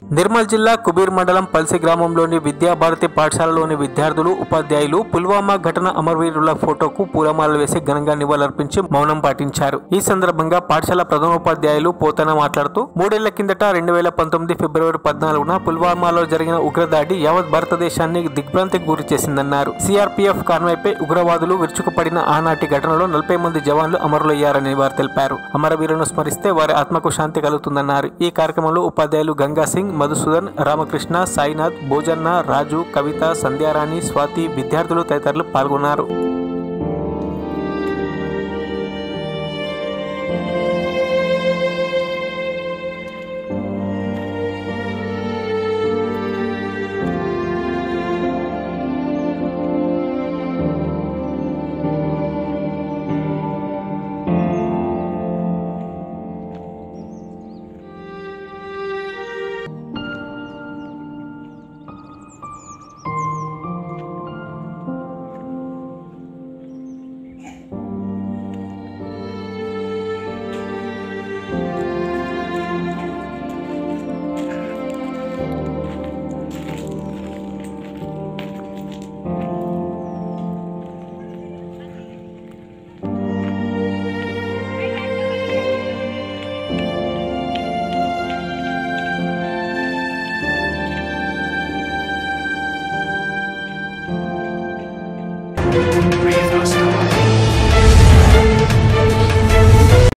నిర్మల్ జిల్లా కుబీర్ మండలం పల్సి గ్రామంలోని విద్యాభారతి పాఠశాలలోని విద్యార్థులు ఉపాధ్యాయులు పుల్వామా ఘటన అమరవీరుల ఫోటోకు పూలమాలలు వేసి ఘనంగా నివాళులర్పించి మౌనం పాటించారు ఈ సందర్భంగా పాఠశాల ప్రధానోపాధ్యాయులు పోతన మాట్లాడుతూ మూడేళ్ల కిందట రెండు వేల పంతొమ్మిది ఫిబ్రవరి పద్నాలుగున పుల్వామాలో జరిగిన ఉగ్రదాడి యావత్ భారతదేశాన్ని దిగ్భ్రాంతికి గురి చేసిందన్నారు సిఆర్పీఎఫ్ కాన్వాయ్పై ఉగ్రవాదులు విరుచుకుపడిన ఆనాటి ఘటనలో నలభై మంది జవాన్లు అమరులయ్యారని వారు తెలిపారు అమరవీరులను స్మరిస్తే వారి ఆత్మకు శాంతి కలుగుతుందన్నారు ఈ కార్యక్రమంలో ఉపాధ్యాయులు గంగా సింగ్ మధుసూదన్ రామకృష్ణ సాయినాథ్ భోజన్న రాజు కవిత సంధ్యారాణి స్వాతి విద్యార్థులు తదితరులు పాల్గొన్నారు